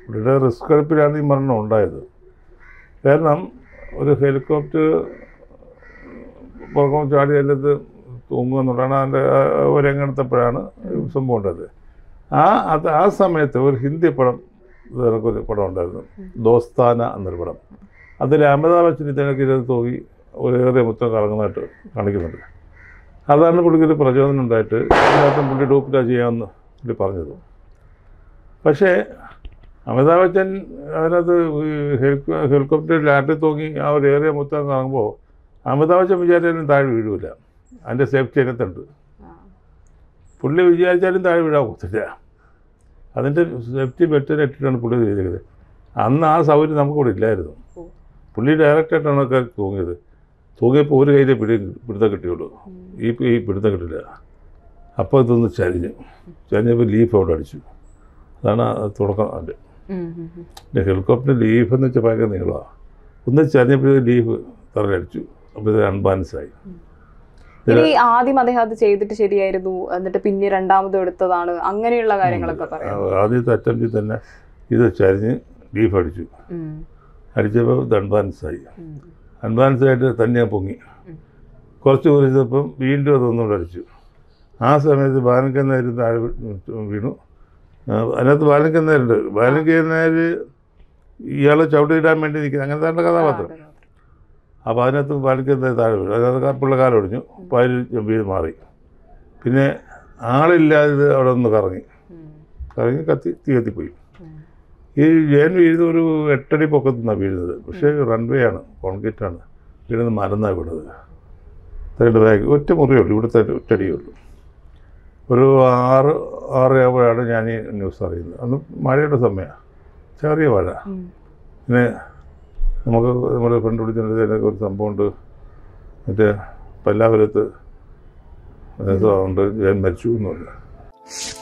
പുള്ളിയുടെ റിസ്ക് എടുപ്പിലാണ് ഈ മരണം ഉണ്ടായത് കാരണം ഒരു ഹെലികോപ്റ്റർ പുറകം ചാടി അതിനകത്ത് തൂങ്ങുക എന്നുള്ളതാണ് അതിൻ്റെ ഒരു എങ്ങനത്തെപ്പോഴാണ് സംഭവം ഉണ്ടായത് ആ അത് ആ സമയത്ത് ഒരു ഹിന്ദി പടം ഇതൊരു പടം ഉണ്ടായിരുന്നു ദോസ്താന എന്നൊരു പടം അതിൽ അമിതാഭ് ബച്ചൻ ഇതിനൊക്കെ ഇരുന്ന് തൂങ്ങി ഒരു ഏറിയ മൊത്തം കറങ്ങുന്നതായിട്ട് കാണിക്കുന്നുണ്ട് അതാണ് പുള്ളിക്കൊരു പ്രചോദനം ഉണ്ടായിട്ട് അതിനകത്തും പുള്ളി ഡൂപ്പിലാ ചെയ്യാമെന്ന് പുള്ളി പറഞ്ഞത് പക്ഷേ അമിതാഭ് ബച്ചൻ അതിനകത്ത് ഈ ഹെലികോ ഹെലികോപ്റ്ററിൽ ലാറ്റിൽ തൂങ്ങി ആ ഒരു ഏറിയ മൊത്തം കറങ്ങുമ്പോൾ അമിതാഭ് ബച്ചൻ വിചാരിച്ചാലും താഴെ വീഴില്ല അതിൻ്റെ സേഫ്റ്റി അതിനകത്തുണ്ട് പുള്ളി വിചാരിച്ചാലും താഴെ വീഴാൻ പോകത്തില്ല അതിൻ്റെ സേഫ്റ്റി ബെൽറ്റിന് ഇട്ടിട്ടാണ് പുള്ളി ചെയ്തത് അന്ന് ആ സൗകര്യം നമുക്കിവിടെ ഇല്ലായിരുന്നു ഓ. പുള്ളി ഡയറക്റ്റായിട്ടാണ് ഒക്കെ തൂങ്ങിയത് തൂങ്ങിയപ്പോൾ ഒരു കയ്യിലെ പിടി പിടുത്തം കിട്ടിയുള്ളൂ ഈ ഈ പിടുത്തം കിട്ടില്ല അപ്പോൾ ഇതൊന്ന് ചരിഞ്ഞു ചരിഞ്ഞപ്പോൾ ലീഫ് അവിടെ അടിച്ചു അതാണ് ആ തുടക്കം അതിൻ്റെ ഉം, ഉം, ഉം. പിന്നെ ഹെലികോപ്റ്റർ ലീഫ് എന്ന് വെച്ചാൽ ഭയങ്കര നീളമാണ് ഒന്ന് ചരിഞ്ഞപ്പോൾ ലീഫ് തറയടിച്ചു അപ്പോൾ ഇത് അൺബാലൻസായി ഇനി ആദ്യം അദ്ദേഹം അത് ചെയ്തിട്ട് ശരിയായിരുന്നു എന്നിട്ട് പിന്നെ രണ്ടാമത് എടുത്തതാണ് അങ്ങനെയുള്ള കാര്യങ്ങളൊക്കെ പറയാം ആദ്യത്തെ അറ്റംപ്റ്റിൽ തന്നെ ഇത് ചരിഞ്ഞ് ലീഫ് അടിച്ചു ഉം, അടിച്ചപ്പോൾ ഇത് അൺബാലൻസായി ഉം, അൺബാലൻസ് ആയിട്ട് തന്നെ പൊങ്ങി ഉം. കുറച്ച് കുറിച്ചപ്പം വീണ്ടും അതൊന്നുകൂടെ അടിച്ചു ആ സമയത്ത് ബാലങ്കന്നേര് താഴെ വീ- വീണു ആ, അതിനകത്ത് ബാലങ്കന്നേരുണ്ട് ബാലങ്കന്നേര് ഇയാളെ ചവിട്ടിയിടാൻ വേണ്ടി നിൽക്കുന്നത് അങ്ങനത്തെ കഥാപാത്രം അതെ, അതെ. അപ്പോൾ അതിനകത്ത് ബാലങ്കന്നേര് താഴെ വീണു അതായത് കറുപ്പുള്ള കാലം ഒടിഞ്ഞു അപ്പോൾ അതിൽ വീട് മാറി പിന്നെ ആളില്ലാതെ അവിടെ ഒന്ന് കറങ്ങി ഉം, കറങ്ങി കത്തി തീ കത്തിപ്പോയി ഉം. ഈ ജയൻ വീഴുന്നത് ഒരു എട്ടടി പൊക്കത്തു നിന്നാണ് വീഴുന്നത് പക്ഷേ റൺവേ ആണ് കോൺക്രീറ്റ് ആണ് വീഴുന്നത് മരന്നാണ് വീണത് തേർഡ് ബാഗ് ഒറ്റ മുറിയേ ഉള്ളൂ ഇവിടുത്തെ ഒറ്റടിയേ ഉള്ളൂ ഒരു ആറ് ആറ് ആകുമ്പോഴാണ് ഞാൻ ഈ ന്യൂസ് അറിയുന്നത് അന്ന് മഴയുടെ സമയമാണ് ചെറിയ മഴ ഉം. പിന്നെ നമുക്ക് നമ്മുടെ ഫ്രണ്ട് വിളിച്ചിട്ട് ഇതിനൊക്കെ ഒരു സംഭവമുണ്ട് മറ്റേ പല്ലാപുരത്ത് ഉണ്ട് ജയൻ മരിച്ചു എന്ന് പറഞ്ഞു